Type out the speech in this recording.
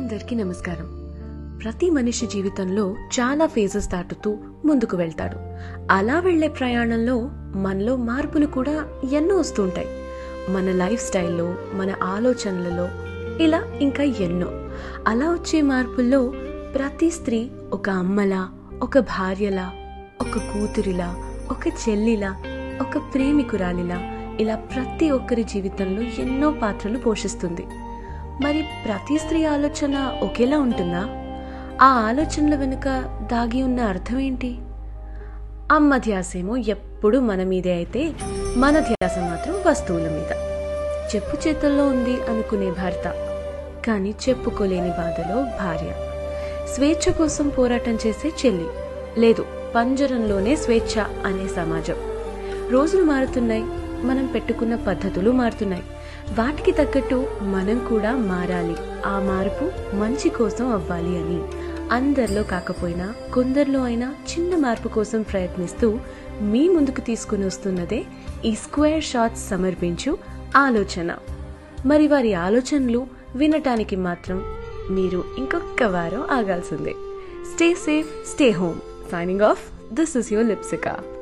అందరికీ నమస్కారం ప్రతి మనిషి జీవితంలో చాలా ఫేజెస్ దాటుతూ ముందుకు వెళ్తాడు అలా వెళ్లే ప్రయాణంలో మనలో మార్పులు కూడా ఎన్నో వస్తుంటాయి మన లైఫ్ స్టైల్లో మన ఆలోచనలలో ఇలా ఇంకా ఎన్నో అలా వచ్చే మార్పుల్లో ప్రతి స్త్రీ ఒక అమ్మలా ఒక భార్యలా ఒక కూతురిలా ఒక చెల్లిలా ఒక ప్రేమికురాలిలా ఇలా ప్రతి ఒక్కరి జీవితంలో ఎన్నో పాత్రలు పోషిస్తుంది మరి ప్రతి స్త్రీ ఆలోచన ఒకేలా ఉంటుందా ఆ ఆలోచనల వెనుక దాగి ఉన్న అర్థం ఏంటి అమ్మ ధ్యాసేమో ఎప్పుడు మన మీదే అయితే మన ధ్యాస మాత్రం వస్తువుల మీద చెప్పు చేతుల్లో ఉంది అనుకునే భర్త కానీ చెప్పుకోలేని బాధలో భార్య స్వేచ్ఛ కోసం పోరాటం చేసే చెల్లి లేదు పంజరంలోనే స్వేచ్ఛ అనే సమాజం రోజులు మారుతున్నాయి మనం పెట్టుకున్న పద్ధతులు మారుతున్నాయి వాటికి తగ్గట్టు మనం కూడా మారాలి ఆ మార్పు మంచి కోసం అవ్వాలి అని అందరిలో కాకపోయినా కొందరిలో అయినా చిన్న మార్పు కోసం ప్రయత్నిస్తూ మీ ముందుకు తీసుకుని వస్తున్నదే ఈ స్క్వేర్ షాట్స్ సమర్పించు ఆలోచన మరి వారి ఆలోచనలు వినటానికి మాత్రం మీరు ఇంకొక వారం ఆగాల్సిందే stay safe stay home signing off this is your Lipsika